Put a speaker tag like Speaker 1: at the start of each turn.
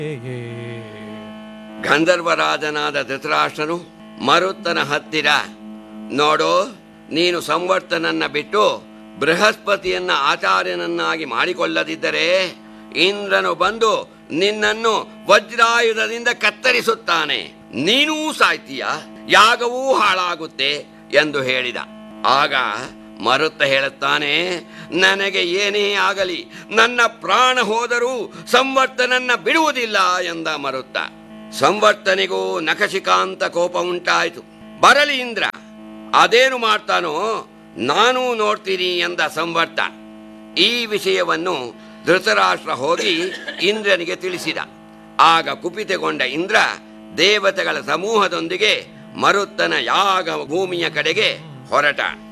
Speaker 1: ಗಂಧರ್ವರಾಜನಾದ ಧೃತರಾಷ್ಟ್ರನು ಮರುತ್ತನ ಹತ್ತಿರ ನೋಡು ನೀನು ಸಂವರ್ತನನ್ನ ಬಿಟ್ಟು ಬೃಹಸ್ಪತಿಯನ್ನ ಆಚಾರ್ಯನನ್ನಾಗಿ ಮಾಡಿಕೊಳ್ಳದಿದ್ದರೆ ಇಂದ್ರನು ಬಂದು ನಿನ್ನನ್ನು ವಜ್ರಾಯುಧದಿಂದ ಕತ್ತರಿಸುತ್ತಾನೆ ನೀನೂ ಸಾಯ್ತೀಯ ಯಾಗವೂ ಹಾಳಾಗುತ್ತೆ ಎಂದು ಹೇಳಿದ ಆಗ ಮರುತ್ತ ಹೇಳುತ್ತಾನೆ ನನಗೆ ಏನೇ ಆಗಲಿ ನನ್ನ ಪ್ರಾಣ ಹೋದರೂ ಸಂವರ್ತನನ್ನ ಬಿಡುವುದಿಲ್ಲ ಎಂದ ಮರುತ್ತ ಸಂವರ್ತನಿಗೂ ನಖಶಿಕಾಂತ ಕೋಪ ಉಂಟಾಯಿತು ಬರಲಿ ಇಂದ್ರ ಅದೇನು ಮಾಡ್ತಾನೋ ನಾನೂ ನೋಡ್ತೀನಿ ಎಂದ ಸಂವರ್ತ ಈ ವಿಷಯವನ್ನು ಧೃತರಾಷ್ಟ್ರ ಹೋಗಿ ಇಂದ್ರನಿಗೆ ತಿಳಿಸಿದ ಆಗ ಕುಪಿತಗೊಂಡ ಇಂದ್ರ ದೇವತೆಗಳ ಸಮೂಹದೊಂದಿಗೆ ಮರುತ್ತನ ಯಾಗ ಭೂಮಿಯ ಕಡೆಗೆ ಹೊರಟ